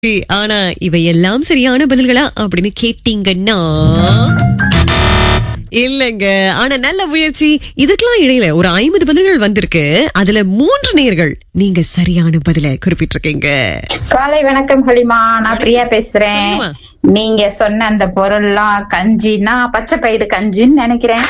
ஆனா இவையெல்லாம் சரியான பதில்களா அப்படின்னு கேட்டீங்கன்னா இல்லங்க ஆனா நல்ல முயற்சி இதுக்கெல்லாம் இடையில ஒரு ஐம்பது பதில்கள் வந்திருக்கு அதுல மூன்று நேர்கள் நீங்க சரியான பதில குறிப்பிட்டிருக்கீங்க காலை வணக்கம் ஹலிமா நான் பிரியா பேசுறேன் சொல்லுமா. நீங்க சொன்ன அந்த பொருள்லாம் கஞ்சின்னா பச்சை பயிறு கஞ்சின்னு நினைக்கிறேன்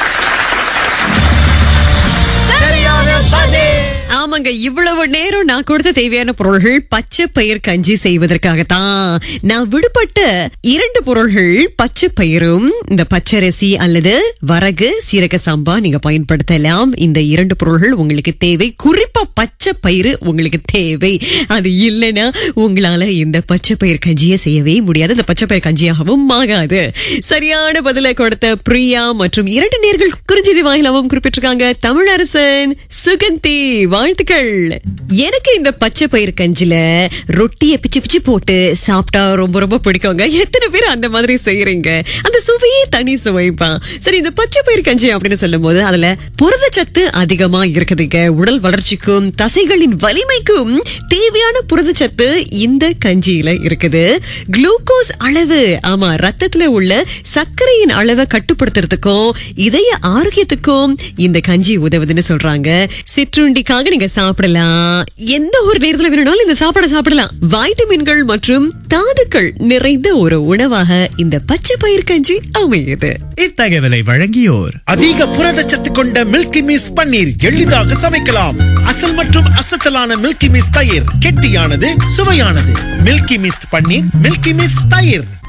ஆமாங்க இவ்வளவு நேரம் நான் கொடுத்த தேவையான பொருள்கள் பச்சை பயிர் கஞ்சி செய்வதற்காகத்தான் நான் விடுபட்ட இரண்டு பொருள்கள் பச்சை பயிரும் இந்த பச்சரிசி அல்லது வரகு சீரக சம்பா நீங்க பயன்படுத்தலாம் இந்த இரண்டு பொருள்கள் உங்களுக்கு தேவை குறிப்பா பச்சை பயிறு உங்களுக்கு தேவை அது இல்லைன்னா உங்களால இந்த பச்சை பயிர் கஞ்சியை செய்யவே முடியாது இந்த பச்சை பயிர் கஞ்சியாகவும் ஆகாது சரியான பதிலை கொடுத்த பிரியா மற்றும் இரண்டு நேர்கள் குறிஞ்சிதி வாயிலாவும் குறிப்பிட்டிருக்காங்க தமிழரசன் சுகந்தி வாழ்த்துக்கள் எனக்கு இந்த பச்சை பயிர் கஞ்சில ரொட்டியை பிச்சு பிச்சு போட்டு சாப்பிட்டா ரொம்ப ரொம்ப பிடிக்குங்க எத்தனை பேர் அந்த மாதிரி செய்யறீங்க அந்த சுவையே தனி சுவைப்பா சரி இந்த பச்சை பயிர் கஞ்சி அப்படின்னு சொல்லும் போது அதுல புரதச்சத்து அதிகமா இருக்குதுங்க உடல் வளர்ச்சிக்கும் தசைகளின் வலிமைக்கும் தேவையான புரதச்சத்து இந்த கஞ்சியில இருக்குது குளுக்கோஸ் அளவு ஆமா ரத்தத்துல உள்ள சர்க்கரையின் அளவை கட்டுப்படுத்துறதுக்கும் இதய ஆரோக்கியத்துக்கும் இந்த கஞ்சி உதவுதுன்னு சொல்றாங்க சிற்றுண்டிக்காக நீங்க சாப்பிடலாம் எந்த ஒரு நேரத்துல வேணும்னாலும் இந்த சாப்பாடை சாப்பிடலாம் வைட்டமின்கள் மற்றும் தாதுக்கள் நிறைந்த ஒரு உணவாக இந்த பச்சை பயிர் கஞ்சி அமையுது இத்தகவலை வழங்கியோர் அதிக புரதச்சத்து கொண்ட மில்கி மிஸ் பன்னீர் எளிதாக சமைக்கலாம் அசல் மற்றும் அசத்தலான மில்கி மிஸ் தயிர் கெட்டியானது சுவையானது Milky Mist paneer Milky Mist தயிர்